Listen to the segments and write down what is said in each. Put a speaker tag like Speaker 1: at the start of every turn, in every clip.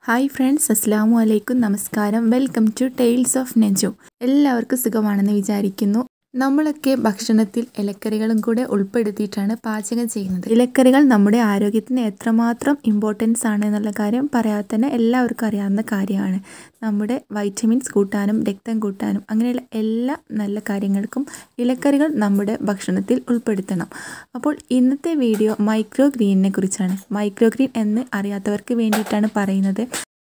Speaker 1: hi friends അസ്സാം വലൈക്കും നമസ്കാരം വെൽക്കം ടു ടെയിൽസ് ഓഫ് നെജു എല്ലാവർക്കും സുഖമാണെന്ന് വിചാരിക്കുന്നു നമ്മളൊക്കെ ഭക്ഷണത്തിൽ ഇലക്കറികളും കൂടെ ഉൾപ്പെടുത്തിയിട്ടാണ് പാചകം ചെയ്യുന്നത് ഇലക്കറികൾ നമ്മുടെ ആരോഗ്യത്തിന് എത്രമാത്രം ഇമ്പോർട്ടൻസ് ആണ് എന്നുള്ള കാര്യം പറയാതെ തന്നെ എല്ലാവർക്കും അറിയാവുന്ന കാര്യമാണ് നമ്മുടെ വൈറ്റമിൻസ് കൂട്ടാനും രക്തം കൂട്ടാനും അങ്ങനെയുള്ള എല്ലാ നല്ല കാര്യങ്ങൾക്കും ഇലക്കറികൾ നമ്മുടെ ഭക്ഷണത്തിൽ ഉൾപ്പെടുത്തണം അപ്പോൾ ഇന്നത്തെ വീഡിയോ മൈക്രോ ഗ്രീനിനെ കുറിച്ചാണ് മൈക്രോ ഗ്രീൻ എന്ന് അറിയാത്തവർക്ക് വേണ്ടിയിട്ടാണ് പറയുന്നത്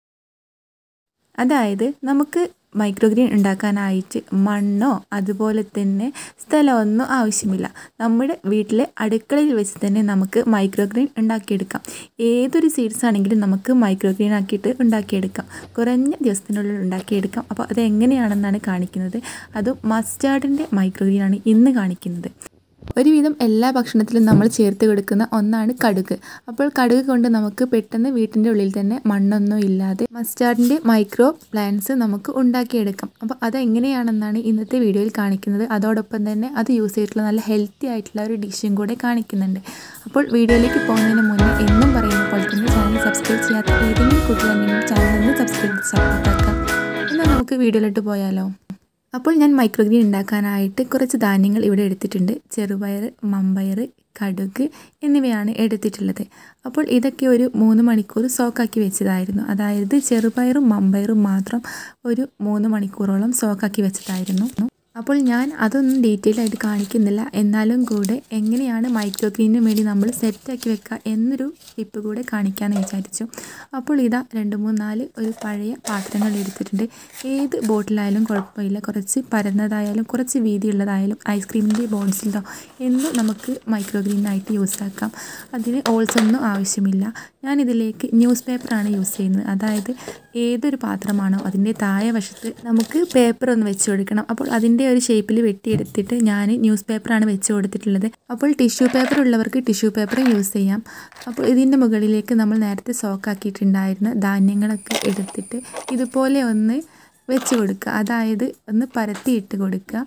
Speaker 1: അതായത് നമുക്ക് മൈക്രോഗ്രീൻ ഉണ്ടാക്കാനായിട്ട് മണ്ണോ അതുപോലെ തന്നെ സ്ഥലമൊന്നും ആവശ്യമില്ല നമ്മുടെ വീട്ടിലെ അടുക്കളയിൽ വെച്ച് തന്നെ നമുക്ക് മൈക്രോഗ്രീൻ ഉണ്ടാക്കിയെടുക്കാം ഏതൊരു സീഡ്സ് ആണെങ്കിലും നമുക്ക് മൈക്രോഗ്രീൻ ആക്കിയിട്ട് ഉണ്ടാക്കിയെടുക്കാം കുറഞ്ഞ ദിവസത്തിനുള്ളിൽ ഉണ്ടാക്കിയെടുക്കാം അപ്പോൾ അത് എങ്ങനെയാണെന്നാണ് കാണിക്കുന്നത് അതും മസ്റ്റാർഡിൻ്റെ മൈക്രോഗ്രീനാണ് ഇന്ന് കാണിക്കുന്നത് ഒരുവിധം എല്ലാ ഭക്ഷണത്തിലും നമ്മൾ ചേർത്ത് കൊടുക്കുന്ന ഒന്നാണ് കടുക് അപ്പോൾ കടുക് കൊണ്ട് നമുക്ക് പെട്ടെന്ന് വീട്ടിൻ്റെ ഉള്ളിൽ തന്നെ മണ്ണൊന്നും ഇല്ലാതെ മസ്റ്റാർഡിൻ്റെ മൈക്രോ പ്ലാന്റ്സ് നമുക്ക് ഉണ്ടാക്കിയെടുക്കാം അപ്പോൾ അതെങ്ങനെയാണെന്നാണ് ഇന്നത്തെ വീഡിയോയിൽ കാണിക്കുന്നത് അതോടൊപ്പം തന്നെ അത് യൂസ് ചെയ്തിട്ടുള്ള നല്ല ഹെൽത്തി ആയിട്ടുള്ള ഒരു ഡിഷും കൂടെ കാണിക്കുന്നുണ്ട് അപ്പോൾ വീഡിയോയിലേക്ക് പോകുന്നതിന് മുന്നേ എന്നും പറയുന്ന പോലെ തന്നെ ചാനൽ സബ്സ്ക്രൈബ് ചെയ്യാത്ത ഏതെങ്കിലും കുട്ടികളുണ്ടെങ്കിൽ ചാനൽ ഒന്ന് സബ്സ്ക്രൈബ് ചെയ്ത് സപ്പോർട്ടാക്കാം എന്നാൽ നമുക്ക് വീഡിയോയിലോട്ട് പോയാലോ അപ്പോൾ ഞാൻ മൈക്രോഗ്രീൻ ഉണ്ടാക്കാനായിട്ട് കുറച്ച് ധാന്യങ്ങൾ ഇവിടെ എടുത്തിട്ടുണ്ട് ചെറുപയർ മമ്പയർ കടുക് എന്നിവയാണ് എടുത്തിട്ടുള്ളത് അപ്പോൾ ഇതൊക്കെ ഒരു മൂന്ന് മണിക്കൂർ സോക്കാക്കി വെച്ചതായിരുന്നു അതായത് ചെറുപയറും മമ്പയറും മാത്രം ഒരു മൂന്ന് മണിക്കൂറോളം സോക്കാക്കി വെച്ചതായിരുന്നു അപ്പോൾ ഞാൻ അതൊന്നും ഡീറ്റെയിൽ ആയിട്ട് കാണിക്കുന്നില്ല എന്നാലും കൂടെ എങ്ങനെയാണ് മൈക്രോഗ്രീനിന് വേണ്ടി നമ്മൾ സെറ്റാക്കി വെക്കുക എന്നൊരു ടിപ്പ് കൂടെ കാണിക്കാമെന്ന് വിചാരിച്ചു അപ്പോൾ ഇതാ രണ്ട് മൂന്ന് നാല് ഒരു പഴയ പാത്രങ്ങൾ എടുത്തിട്ടുണ്ട് ഏത് ബോട്ടിലായാലും കുഴപ്പമില്ല കുറച്ച് പരന്നതായാലും കുറച്ച് വീതിയുള്ളതായാലും ഐസ്ക്രീമിൻ്റെ ബോൺസിലോ എന്നും നമുക്ക് മൈക്രോഗ്രീനായിട്ട് യൂസ് ആക്കാം അതിന് ഓൾസ് ഒന്നും ആവശ്യമില്ല ഞാനിതിലേക്ക് ന്യൂസ് പേപ്പറാണ് യൂസ് ചെയ്യുന്നത് അതായത് ഏതൊരു പാത്രമാണോ അതിൻ്റെ താഴെ വശത്ത് നമുക്ക് പേപ്പർ ഒന്ന് വെച്ച് കൊടുക്കണം അപ്പോൾ അതിൻ്റെ ഒരു ഷേപ്പിൽ വെട്ടിയെടുത്തിട്ട് ഞാൻ ന്യൂസ് പേപ്പറാണ് വെച്ച് കൊടുത്തിട്ടുള്ളത് അപ്പോൾ ടിഷ്യൂ പേപ്പർ ഉള്ളവർക്ക് ടിഷ്യൂ പേപ്പറും യൂസ് ചെയ്യാം അപ്പോൾ ഇതിൻ്റെ മുകളിലേക്ക് നമ്മൾ നേരത്തെ സോക്കാക്കിയിട്ടുണ്ടായിരുന്ന ധാന്യങ്ങളൊക്കെ എടുത്തിട്ട് ഇതുപോലെ ഒന്ന് വെച്ച് കൊടുക്കുക അതായത് ഒന്ന് പരത്തിയിട്ട് കൊടുക്കുക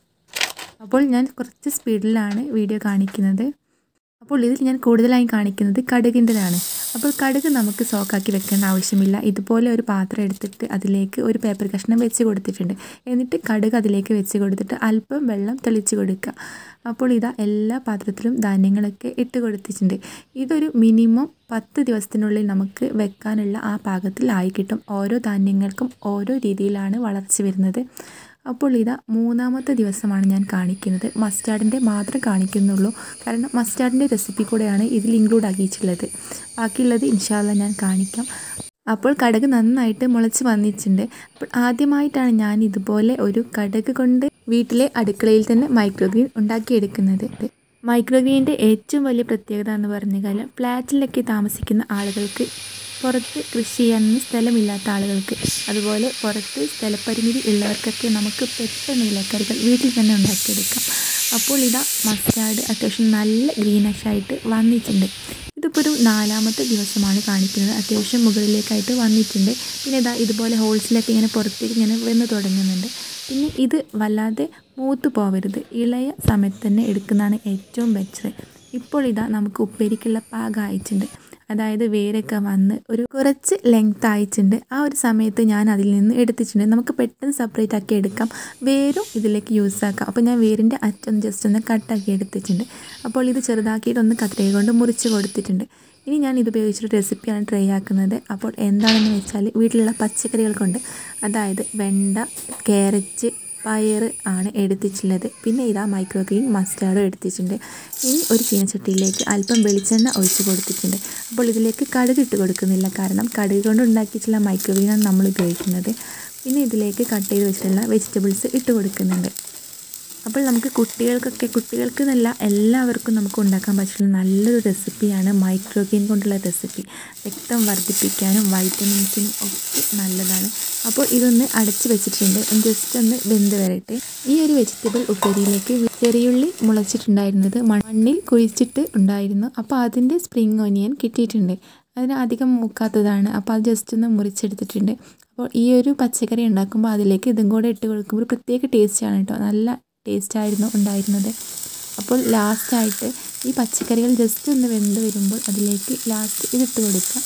Speaker 1: അപ്പോൾ ഞാൻ കുറച്ച് സ്പീഡിലാണ് വീഡിയോ കാണിക്കുന്നത് അപ്പോൾ ഇതിൽ ഞാൻ കൂടുതലായി കാണിക്കുന്നത് കടുകിൻ്റെതാണ് അപ്പോൾ കടുക് നമുക്ക് സോക്കാക്കി വെക്കേണ്ട ആവശ്യമില്ല ഇതുപോലെ ഒരു പാത്രം എടുത്തിട്ട് അതിലേക്ക് ഒരു പേപ്പർ കഷ്ണം വെച്ച് കൊടുത്തിട്ടുണ്ട് എന്നിട്ട് കടുക് അതിലേക്ക് വെച്ച് കൊടുത്തിട്ട് അല്പം വെള്ളം തെളിച്ച് കൊടുക്കുക അപ്പോൾ ഇതാ എല്ലാ പാത്രത്തിലും ധാന്യങ്ങളൊക്കെ ഇട്ട് കൊടുത്തിട്ടുണ്ട് ഇതൊരു മിനിമം പത്ത് ദിവസത്തിനുള്ളിൽ നമുക്ക് വെക്കാനുള്ള ആ പാകത്തിൽ ആയി കിട്ടും ഓരോ ധാന്യങ്ങൾക്കും ഓരോ രീതിയിലാണ് വളർച്ച വരുന്നത് അപ്പോൾ ഇതാ മൂന്നാമത്തെ ദിവസമാണ് ഞാൻ കാണിക്കുന്നത് മസ്റ്റാർഡിൻ്റെ മാത്രം കാണിക്കുന്നുള്ളൂ കാരണം മസ്റ്റാർഡിൻ്റെ റെസിപ്പി കൂടെയാണ് ഇതിൽ ഇൻക്ലൂഡ് ആക്കിയിട്ടുള്ളത് ബാക്കിയുള്ളത് ഇൻഷാല്ല ഞാൻ കാണിക്കാം അപ്പോൾ കടക് നന്നായിട്ട് മുളച്ച് വന്നിട്ടുണ്ട് അപ്പോൾ ആദ്യമായിട്ടാണ് ഞാൻ ഇതുപോലെ ഒരു കടക് കൊണ്ട് വീട്ടിലെ അടുക്കളയിൽ തന്നെ മൈക്രോഗ്രീൻ ഉണ്ടാക്കിയെടുക്കുന്നത് മൈക്രോഗ്രീനിൻ്റെ ഏറ്റവും വലിയ പ്രത്യേകത എന്ന് പറഞ്ഞു കഴിഞ്ഞാൽ ഫ്ലാറ്റിലൊക്കെ താമസിക്കുന്ന ആളുകൾക്ക് പുറത്ത് കൃഷി ചെയ്യാനൊന്നും സ്ഥലമില്ലാത്ത ആളുകൾക്ക് അതുപോലെ പുറത്ത് സ്ഥലപരിമിതി ഉള്ളവർക്കൊക്കെ നമുക്ക് പെട്ടെന്ന് ഇലക്കറികൾ വീട്ടിൽ തന്നെ ഉണ്ടാക്കിയെടുക്കാം അപ്പോൾ ഇതാ മസ്റ്റാർഡ് അത്യാവശ്യം നല്ല ഗ്രീനഷ് ആയിട്ട് വന്നിട്ടുണ്ട് ഇതിപ്പോൾ ഒരു നാലാമത്തെ ദിവസമാണ് കാണിക്കുന്നത് അത്യാവശ്യം മുകളിലേക്കായിട്ട് വന്നിട്ടുണ്ട് പിന്നെ ഇതാ ഇതുപോലെ ഹോൾസിലൊക്കെ ഇങ്ങനെ പുറത്തേക്ക് ഇങ്ങനെ വന്ന് തുടങ്ങുന്നുണ്ട് പിന്നെ ഇത് വല്ലാതെ മൂത്ത് പോവരുത് ഇളയ സമയത്ത് തന്നെ എടുക്കുന്നതാണ് ഏറ്റവും ബെറ്റർ ഇപ്പോൾ ഇതാ നമുക്ക് ഉപ്പേരിക്കുള്ള പാകം അയച്ചിട്ടുണ്ട് അതായത് വേരൊക്കെ വന്ന് ഒരു കുറച്ച് ലെങ്ത് അയച്ചിട്ടുണ്ട് ആ ഒരു സമയത്ത് ഞാൻ അതിൽ നിന്ന് എടുത്തിട്ടുണ്ട് നമുക്ക് പെട്ടെന്ന് സെപ്പറേറ്റ് ആക്കി എടുക്കാം വേരും ഇതിലേക്ക് യൂസ് ആക്കാം അപ്പോൾ ഞാൻ വേരിൻ്റെ അറ്റം ജസ്റ്റ് ഒന്ന് കട്ടാക്കി എടുത്തിട്ടുണ്ട് അപ്പോൾ ഇത് ചെറുതാക്കിയിട്ട് ഒന്ന് കത്രയെ കൊണ്ട് മുറിച്ച് കൊടുത്തിട്ടുണ്ട് ഇനി ഞാൻ ഇത് ഉപയോഗിച്ചൊരു റെസിപ്പിയാണ് ട്രൈ ആക്കുന്നത് അപ്പോൾ എന്താണെന്ന് വെച്ചാൽ വീട്ടിലുള്ള പച്ചക്കറികൾ കൊണ്ട് അതായത് വെണ്ട ക്യാരറ്റ് പയർ ആണ് എടുത്തിട്ടുള്ളത് പിന്നെ ഇതാ മൈക്രോഗ്രീൻ മസ്റ്റാർഡും എടുത്തിട്ടുണ്ട് ഇനി ഒരു ചീനച്ചട്ടിയിലേക്ക് അല്പം വെളിച്ചെണ്ണ ഒഴിച്ച് കൊടുത്തിട്ടുണ്ട് അപ്പോൾ ഇതിലേക്ക് കടുക് ഇട്ട് കൊടുക്കുന്നില്ല കാരണം കടുക് കൊണ്ട് ഉണ്ടാക്കിയിട്ടുള്ള മൈക്രോഗ്രീനാണ് നമ്മൾ ഉപയോഗിക്കുന്നത് പിന്നെ ഇതിലേക്ക് കട്ട് ചെയ്ത് വെച്ചിട്ടുള്ള വെജിറ്റബിൾസ് ഇട്ട് കൊടുക്കുന്നുണ്ട് അപ്പോൾ നമുക്ക് കുട്ടികൾക്കൊക്കെ കുട്ടികൾക്ക് എന്നല്ല എല്ലാവർക്കും നമുക്ക് ഉണ്ടാക്കാൻ പറ്റുന്ന നല്ലൊരു റെസിപ്പിയാണ് മൈക്രോഗ്രീൻ കൊണ്ടുള്ള റെസിപ്പി രക്തം വർദ്ധിപ്പിക്കാനും വൈറ്റമിൻസിനും ഒക്കെ നല്ലതാണ് അപ്പോൾ ഇതൊന്ന് അടച്ച് വെച്ചിട്ടുണ്ട് ജസ്റ്റ് ഒന്ന് വെന്ത് വരട്ടെ ഈ ഒരു വെജിറ്റബിൾ ഉപ്പേരിയിലേക്ക് ചെറിയുള്ളി മുളച്ചിട്ടുണ്ടായിരുന്നത് മണ്ണിൽ കുഴിച്ചിട്ട് ഉണ്ടായിരുന്നു അപ്പോൾ അതിൻ്റെ സ്പ്രിങ് ഒനിയൻ കിട്ടിയിട്ടുണ്ട് അതിന് അധികം മൂക്കാത്തതാണ് അപ്പോൾ അത് ജസ്റ്റ് ഒന്ന് മുറിച്ചെടുത്തിട്ടുണ്ട് അപ്പോൾ ഈ ഒരു പച്ചക്കറി ഉണ്ടാക്കുമ്പോൾ അതിലേക്ക് ഇതും കൂടെ ഇട്ട് കൊടുക്കുമ്പോൾ ഒരു പ്രത്യേക ടേസ്റ്റാണ് കേട്ടോ നല്ല ടേസ്റ്റായിരുന്നു ഉണ്ടായിരുന്നത് അപ്പോൾ ലാസ്റ്റായിട്ട് ഈ പച്ചക്കറികൾ ജസ്റ്റ് ഒന്ന് വെന്ത് വരുമ്പോൾ അതിലേക്ക് ലാസ്റ്റ് ഇതിട്ട് കൊടുക്കുക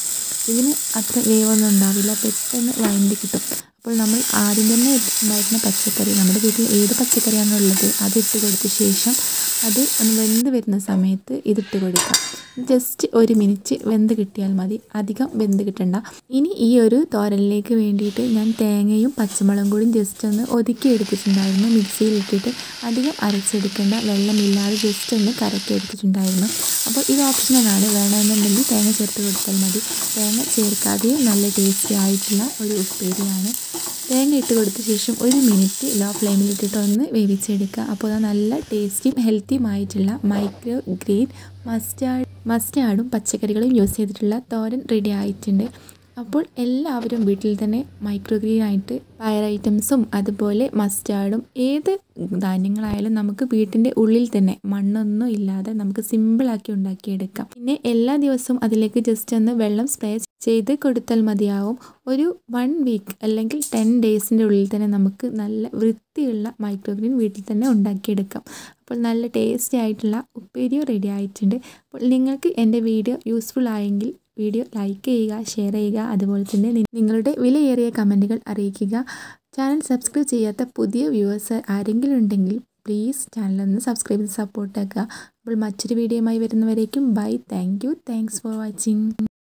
Speaker 1: ഇതിന് അത്ര വേവൊന്നും ഉണ്ടാവില്ല പെട്ടെന്ന് വഴണ്ടി കിട്ടും അപ്പോൾ നമ്മൾ ആദ്യം തന്നെ ഉണ്ടായിരുന്ന പച്ചക്കറി നമ്മുടെ വീട്ടിൽ ഏത് പച്ചക്കറിയാണോ ഉള്ളത് അത് ഇട്ട് കൊടുത്ത ശേഷം അത് ഒന്ന് വെന്ത് വരുന്ന സമയത്ത് ഇതിട്ട് കൊടുക്കാം ജസ്റ്റ് ഒരു മിനിറ്റ് വെന്ത് കിട്ടിയാൽ മതി അധികം വെന്ത് കിട്ടണ്ട ഇനി ഈ ഒരു തോരനിലേക്ക് വേണ്ടിയിട്ട് ഞാൻ തേങ്ങയും പച്ചമുളകും കൂടി ജസ്റ്റ് ഒന്ന് ഒതുക്കി എടുത്തിട്ടുണ്ടായിരുന്നു മിക്സിയിൽ ഇട്ടിട്ട് അധികം അരച്ചെടുക്കേണ്ട വെള്ളമില്ലാതെ ജസ്റ്റ് ഒന്ന് കറക്കി എടുത്തിട്ടുണ്ടായിരുന്നു അപ്പോൾ ഇത് ഓപ്ഷണലാണ് വേണമെന്നുണ്ടെങ്കിൽ തേങ്ങ ചേർത്ത് കൊടുത്താൽ മതി തേങ്ങ ചേർക്കാതെയും നല്ല ടേസ്റ്റി ആയിട്ടുള്ള ഒരു ഉപ്പേരിയാണ് തേങ്ങ ഇട്ട് കൊടുത്ത ശേഷം ഒരു മിനിറ്റ് ലോ ഫ്ലെയിമിലിട്ടിട്ട് ഒന്ന് വേവിച്ചെടുക്കുക അപ്പോൾ അത് നല്ല ടേസ്റ്റിയും ഹെൽത്തിയുമായിട്ടുള്ള മൈക്രോ ഗ്രീൻ മസ്റ്റാർഡ് മസ്റ്റാർഡും പച്ചക്കറികളും യൂസ് ചെയ്തിട്ടുള്ള തോരൻ റെഡി ആയിട്ടുണ്ട് അപ്പോൾ എല്ലാവരും വീട്ടിൽ തന്നെ മൈക്രോ ഗ്രീൻ ആയിട്ട് പയർ ഐറ്റംസും അതുപോലെ മസ്റ്റാർഡും ഏത് ധാന്യങ്ങളായാലും നമുക്ക് വീട്ടിൻ്റെ ഉള്ളിൽ തന്നെ മണ്ണൊന്നും ഇല്ലാതെ നമുക്ക് സിമ്പിളാക്കി ഉണ്ടാക്കിയെടുക്കാം പിന്നെ എല്ലാ ദിവസവും അതിലേക്ക് ജസ്റ്റ് ഒന്ന് വെള്ളം സ്പ്രേ ചെയ്ത് കൊടുത്താൽ മതിയാവും ഒരു വൺ വീക്ക് അല്ലെങ്കിൽ ടെൻ ഡേയ്സിൻ്റെ ഉള്ളിൽ തന്നെ നമുക്ക് നല്ല വൃത്തിയുള്ള മൈക്രോ ഗ്രീൻ വീട്ടിൽ തന്നെ ഉണ്ടാക്കിയെടുക്കാം അപ്പോൾ നല്ല ടേസ്റ്റി ആയിട്ടുള്ള ഉപ്പേരിയോ റെഡി ആയിട്ടുണ്ട് അപ്പോൾ നിങ്ങൾക്ക് എൻ്റെ വീഡിയോ യൂസ്ഫുൾ ആയെങ്കിൽ വീഡിയോ ലൈക്ക് ചെയ്യുക ഷെയർ ചെയ്യുക അതുപോലെ തന്നെ നിങ്ങളുടെ വിലയേറിയ കമൻറ്റുകൾ അറിയിക്കുക ചാനൽ സബ്സ്ക്രൈബ് ചെയ്യാത്ത പുതിയ വ്യൂവേഴ്സ് ആരെങ്കിലും ഉണ്ടെങ്കിൽ പ്ലീസ് ചാനലൊന്ന് സബ്സ്ക്രൈബ് ചെയ്ത് സപ്പോർട്ട് ആക്കുക അപ്പോൾ മറ്റൊരു വീഡിയോയുമായി വരുന്നവരേക്കും bye thank you thanks for watching